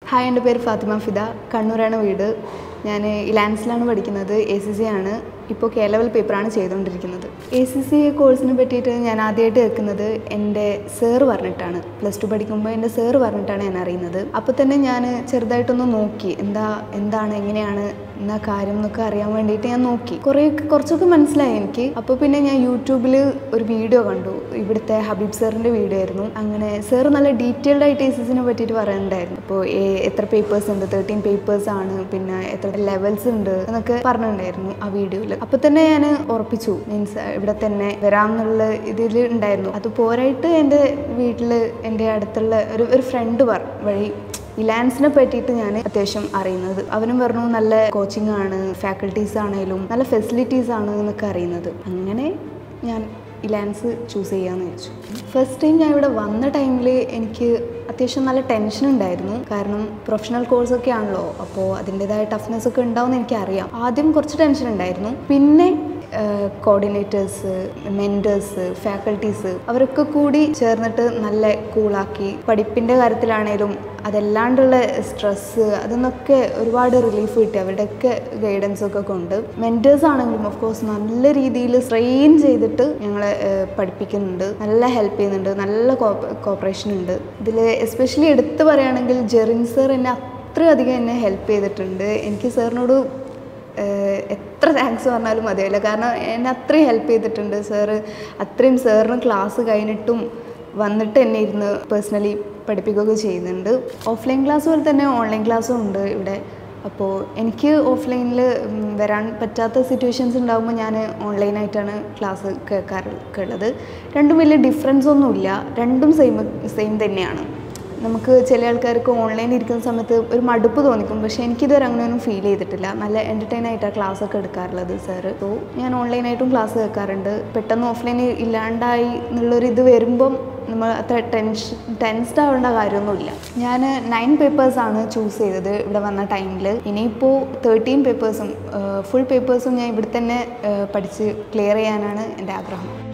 hi എൻ്റെ പേര് ഫാത്തിമ ഫിദ കണ്ണൂരാണ് വീട് ഞാൻ ഇലാൻസിലാണ് പഠിക്കുന്നത് എ സി സി ആണ് ഇപ്പോൾ കെ ലെവൽ പേപ്പറാണ് ചെയ്തുകൊണ്ടിരിക്കുന്നത് എ സി സി കോഴ്സിനെ പറ്റിയിട്ട് ഞാൻ ആദ്യമായിട്ട് കേൾക്കുന്നത് എൻ്റെ സേറ് പറഞ്ഞിട്ടാണ് പ്ലസ് ടു പഠിക്കുമ്പോൾ എൻ്റെ സേറ് പറഞ്ഞിട്ടാണ് ഞാൻ അറിയുന്നത് അപ്പോൾ തന്നെ ഞാൻ ചെറുതായിട്ടൊന്ന് നോക്കി എന്താ എന്താണ് എങ്ങനെയാണ് എന്ന കാര്യം എന്നൊക്കെ അറിയാൻ വേണ്ടിയിട്ട് ഞാൻ നോക്കി കുറേ കുറച്ചൊക്കെ മനസ്സിലായി എനിക്ക് അപ്പോൾ പിന്നെ ഞാൻ യൂട്യൂബിൽ ഒരു വീഡിയോ കണ്ടു ഇവിടുത്തെ ഹബീബ് സാറിൻ്റെ വീഡിയോ ആയിരുന്നു അങ്ങനെ സാറ് നല്ല ഡീറ്റെയിൽഡ് ആയിട്ട് എ സിസിനെ പറ്റിയിട്ട് പറയുന്നുണ്ടായിരുന്നു അപ്പോൾ എത്ര പേപ്പേഴ്സ് ഉണ്ട് തേർട്ടീൻ പേപ്പേഴ്സ് ആണ് പിന്നെ എത്ര ലെവൽസ് ഉണ്ട് എന്നൊക്കെ പറഞ്ഞിട്ടുണ്ടായിരുന്നു ആ വീഡിയോയിൽ അപ്പോൾ തന്നെ ഞാൻ ഉറപ്പിച്ചു മീൻസ് ഇവിടെ തന്നെ വരാമെന്നുള്ള ഇതിൽ ഉണ്ടായിരുന്നു അത് പോരായിട്ട് എൻ്റെ വീട്ടിൽ എൻ്റെ അടുത്തുള്ള ഒരു ഒരു ഫ്രണ്ട് പറ വഴി ഇലാൻസിനെ പറ്റിയിട്ട് ഞാൻ അത്യാവശ്യം അറിയുന്നത് അവനും പറഞ്ഞു നല്ല കോച്ചിങ് ആണ് ഫാക്കൽറ്റീസ് ആണെങ്കിലും നല്ല ഫെസിലിറ്റീസ് ആണ് എന്നൊക്കെ അറിയുന്നത് അങ്ങനെ ഞാൻ ഇലാൻസ് ചൂസ് ചെയ്യാമെന്ന് വെച്ചു ഫസ്റ്റ് ടൈം ഞാൻ ഇവിടെ വന്ന ടൈമിൽ എനിക്ക് അത്യാവശ്യം നല്ല ടെൻഷൻ ഉണ്ടായിരുന്നു കാരണം പ്രൊഫഷണൽ കോഴ്സൊക്കെ ആണല്ലോ അപ്പോൾ അതിൻ്റെതായ ടഫ്നെസ് ഒക്കെ ഉണ്ടാവുമെന്ന് എനിക്കറിയാം ആദ്യം കുറച്ച് ടെൻഷൻ ഉണ്ടായിരുന്നു പിന്നെ കോർഡിനേറ്റേഴ്സ് മെൻറ്റേഴ്സ് ഫാക്കൽറ്റീസ് അവരൊക്കെ കൂടി ചേർന്നിട്ട് നല്ല കൂളാക്കി പഠിപ്പിൻ്റെ കാര്യത്തിലാണേലും അതല്ലാണ്ടുള്ള സ്ട്രെസ്സ് അതിന്നൊക്കെ ഒരുപാട് റിലീഫ് കിട്ടി അവരുടെയൊക്കെ ഗൈഡൻസ് ഒക്കെ കൊണ്ട് മെൻറ്റേഴ്സ് ആണെങ്കിലും ഓഫ് കോഴ്സ് നല്ല രീതിയിൽ സ്ട്രെയിൻ ചെയ്തിട്ട് ഞങ്ങളെ ഏഹ്, പഠിപ്പിക്കുന്നുണ്ട് നല്ല ഹെൽപ്പ് ചെയ്യുന്നുണ്ട് നല്ല കോപ്പറേഷൻ ഉണ്ട് ഇതിൽ എസ്പെഷ്യലി എടുത്തു പറയുകയാണെങ്കിൽ ജെറിൻ സർ എന്നെ അത്രയധികം എന്നെ ഹെൽപ്പ് ചെയ്തിട്ടുണ്ട് എനിക്ക് സാറിനോട് ഏഹ് എത്ര താങ്ക്സ് പറഞ്ഞാലും മതിയാവില്ല കാരണം എന്നെ അത്രയും ഹെൽപ്പ് ചെയ്തിട്ടുണ്ട് സാറ് അത്രയും സാറിന് ക്ലാസ് കഴിഞ്ഞിട്ടും വന്നിട്ട് എന്നെ ഇരുന്ന് പേഴ്സണലി പഠിപ്പിക്കുകയൊക്കെ ചെയ്യുന്നുണ്ട് ഓഫ്ലൈൻ ക്ലാസ് പോലെ തന്നെ ഓൺലൈൻ ക്ലാസ്സും ഉണ്ട് ഇവിടെ അപ്പോൾ എനിക്ക് ഓഫ്ലൈനിൽ വരാൻ പറ്റാത്ത സിറ്റുവേഷൻസ് ഉണ്ടാകുമ്പോൾ ഞാൻ ഓൺലൈനായിട്ടാണ് ക്ലാസ് കേൾക്കാറൊക്കെ ഉള്ളത് രണ്ടും വലിയ ഡിഫറൻസ് ഒന്നുമില്ല രണ്ടും സെയിം സെയിം തന്നെയാണ് നമുക്ക് ചില ആൾക്കാർക്ക് ഓൺലൈനിൽ ഇരിക്കുന്ന സമയത്ത് ഒരു മടുപ്പ് തോന്നിക്കും പക്ഷേ എനിക്കിതുവരെ അങ്ങനെയൊന്നും ഫീൽ ചെയ്തിട്ടില്ല നല്ല എൻ്റർടൈൻ ആയിട്ടാണ് ക്ലാസ് ഒക്കെ എടുക്കാറുള്ളത് സാറ് സോ ഞാൻ ഓൺലൈനായിട്ടും ക്ലാസ് കേൾക്കാറുണ്ട് പെട്ടെന്ന് ഓഫ്ലൈനിൽ ഇല്ലാണ്ടായി എന്നുള്ളൊരു ഇത് വരുമ്പം നമ്മൾ അത്ര ടെൻഷൻ ടെൻസ്ഡ് ആവേണ്ട കാര്യമൊന്നുമില്ല ഞാൻ നയൻ പേപ്പേഴ്സാണ് ചൂസ് ചെയ്തത് ഇവിടെ വന്ന ടൈമിൽ ഇനിയിപ്പോൾ തേർട്ടീൻ പേപ്പേഴ്സും ഫുൾ പേപ്പേഴ്സും ഞാൻ ഇവിടെ തന്നെ ഏഹ്, പഠിച്ച് ക്ലിയർ ചെയ്യാനാണ് എൻ്റെ ആഗ്രഹം